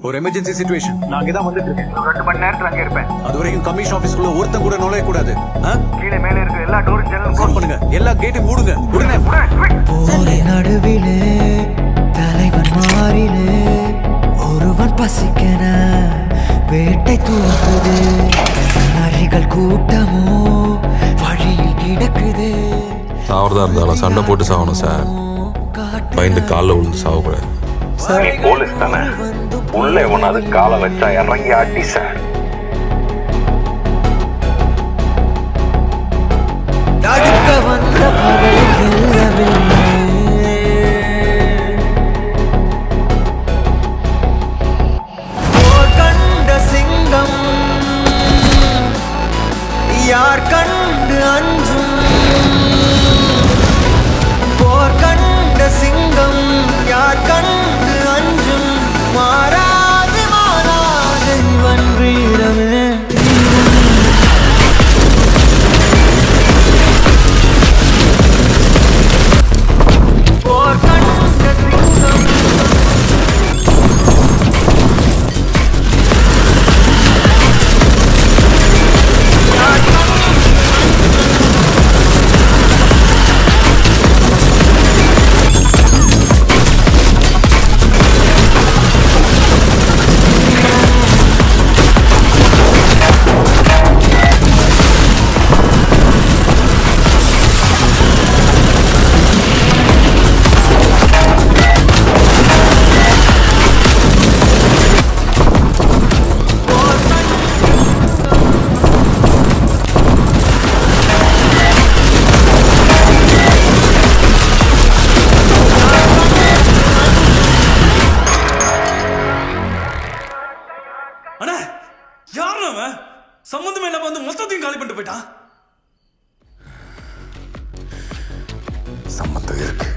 ஒரு emergency situation நான் அங்கதான் வந்துட்டு இருக்கேன் ஒரு ரெண்டு மணி நேரத்துல அங்கே இருப்பேன் அது வரைக்கும் கமிஷன் ஆபீஸ்க்குள்ள ஒருத்தன் கூட நுழைய கூடாது கீழே மேலே இருக்கிற எல்லா டோரும் ஜன்னலும் க்ளோஸ் பண்ணுங்க எல்லா கேட்டையும் மூடுங்க உடனே போரை நடுவிலே தலைவன் மாறிலே ஒருவன் பசிக்கென வேட்டை தூக்குது நரிகள் கூட்டமோ வழியில் கிடக்குது சாவறதா இருந்தாலும் சண்டை போட்டு சாகணும் சார் பயந்து காலில் விழுந்து சாவக்கூடாது நீ போலீஸ் தானே உள்ள எவனாவது காலை வச்சா இறங்கி அடி சார் தடுக்க வந்த பகை வெல்லவில்லை போர் கண்ட சிங்கம் யார் கண்டு அஞ்சும் போர் கண்ட சிங்கம் யார் கண்டு அஞ்சும் மாறாது மாறாது இவன் வீரமே போர் கண்ட சிங்கம் அண்ணா யார் அவன் சம்மந்தமே இல்லாம வந்து மொத்தத்தையும் காலி பண்ணிட்டு போயிட்டான் சம்மந்தம் இருக்கு